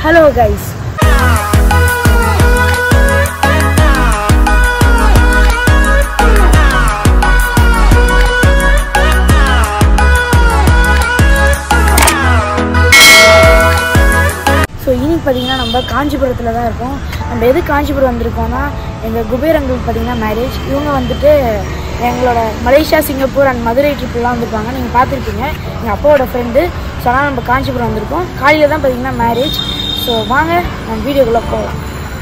Hello guys so இன்னைக்கு பார்த்தீங்கன்னா நம்ம காஞ்சிபுரத்தில் தான் இருக்கோம் நம்ம எது காஞ்சிபுரம் வந்திருக்கோம்னா எங்கள் குபேரங்களுக்கு பார்த்தீங்கன்னா மேரேஜ் இவங்க வந்துட்டு எங்களோட மலேசியா சிங்கப்பூர் அண்ட் மதுரை ட்ரிப்லாம் வந்திருப்பாங்க நீங்கள் பார்த்துருப்பீங்க எங்கள் அப்பாவோட ஃப்ரெண்டு ஸோ அதனால் நம்ம காஞ்சிபுரம் வந்திருக்கோம் காலையில் தான் பார்த்தீங்கன்னா மேரேஜ் ஸோ வாங்க நம்ம வீடியோக்குள்ளே போகலாம்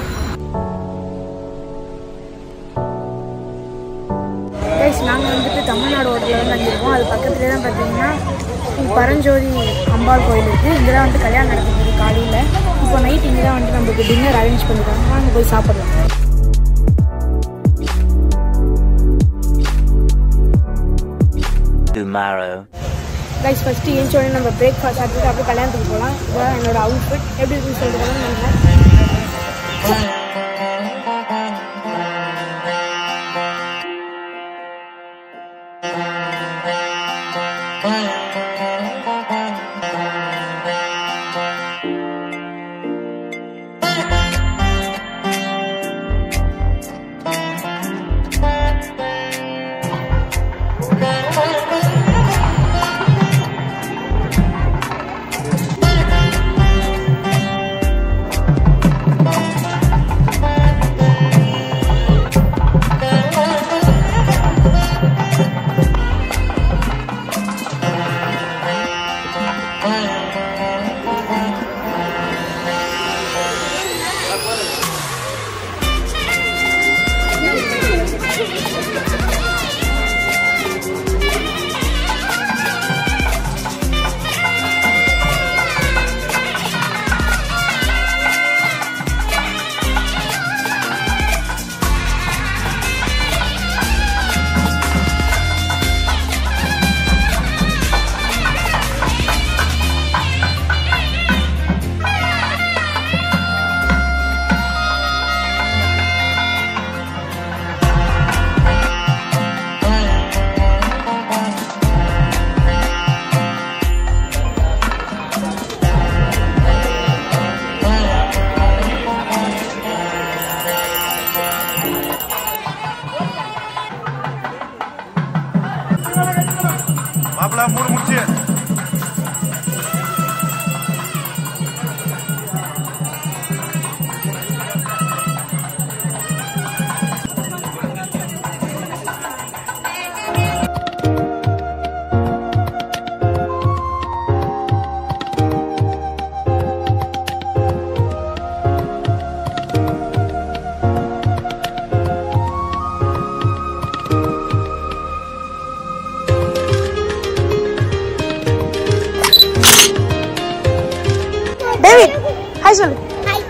கைஸ் நாங்கள் வந்துட்டு தமிழ்நாடு ஹோட்டலில் வந்து தங்கியிருக்கோம் அது பக்கத்துலேயே தான் பார்த்தீங்கன்னா ஸ்ரீ பரஞ்சோதி அம்பாள் கோயில் இருக்குது இங்கே தான் வந்து கல்யாணம் நடக்குது காலையில் இப்போ நைட் இங்கே தான் வந்து நம்மளுக்கு டின்னர் அரேஞ்ச் பண்ணிருக்காங்க வாங்க போய் சாப்பிடலாம் tomorrow. கைஸ் ஃபஸ்ட்டு ஏஞ்ச உடனே நம்ம பிரேக்ஃபாஸ்ட் சாப்பிட்டு அப்படியே கல்யாணத்துக்கு போகலாம் இதுதான் என்னோட அவுட்ஃபிட் எப்படி இருக்குன்னு சொல்லிட்டு நினைக்கிறேன் மாப்பிள்ள மூணு முடிச்சு டேவிட் ஹாய் சொல்லு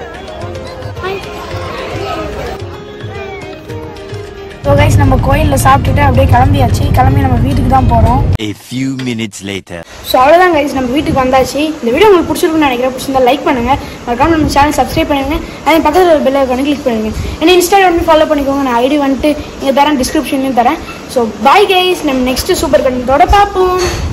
ஸோ கைஸ் நம்ம கோயிலில் சாப்பிட்டுட்டு அப்படியே கிளம்பியாச்சு கிளம்பி நம்ம வீட்டுக்கு தான் போகிறோம் A few minutes later. So அவ்வளோதான் கைஸ் நம்ம வீட்டுக்கு வந்தாச்சு இந்த வீடியோ உங்களுக்கு பிடிச்சிருக்குன்னு நினைக்கிறேன் பிடிச்சிருந்தா லைக் பண்ணுங்க மறக்காம நம்ம சேனல் சப்ஸ்கிரைப் பண்ணுங்க அதே பக்கத்தில் ஒரு பெல் ஐக்கானு கிளிக் பண்ணுங்க என்ன இன்ஸ்டாகிராம் ஃபாலோ பண்ணிக்கோங்க நான் ஐடி வந்துட்டு இங்கே தரேன் டிஸ்கிரிப்ஷன்லையும் தரேன் ஸோ பாய் கைஸ் நம்ம நெக்ஸ்ட் சூப்பர் கண்டென்ட்டோட பார்ப்போம்